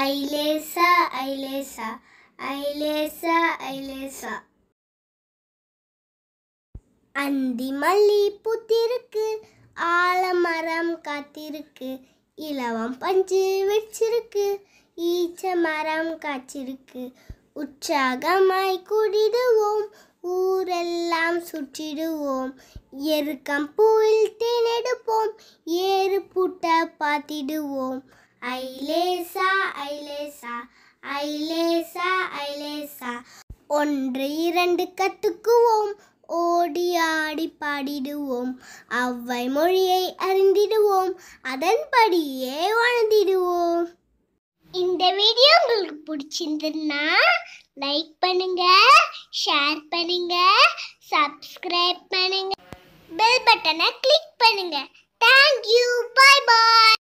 ஐலேசா ஐலேசா ஐலேசா ஐலேசா அந்தி மல்லி பூத்திருக்கு ஆலமரம் காத்திருக்கு இலவம் பஞ்சு வச்சிருக்கு ஈச்ச மரம் காய்ச்சிருக்கு உற்சாகமாய் கூடிடுவோம் ஊரெல்லாம் சுற்றிடுவோம் எருக்கம் பூவில் தேனெடுப்போம் ஏறு பூட்ட பார்த்திடுவோம் ஐலேசா ஐலேசா ஐலேசா ஐலேசா ஒன்று இரண்டு கத்துக்குவோம் ஓடி ஆடி பாடிடுவோம் அவ்வை மொழியை அறிந்திடுவோம் அதன்படியே வாழ்ந்திடுவோம் இந்த வீடியோ உங்களுக்கு பிடிச்சிருந்ததுன்னா லைக் பண்ணுங்க ஷேர் பண்ணுங்க சப்ஸ்கிரைப் பண்ணுங்க பெல் பட்டனை கிளிக் பண்ணுங்க தேங்க்யூ பை பாய்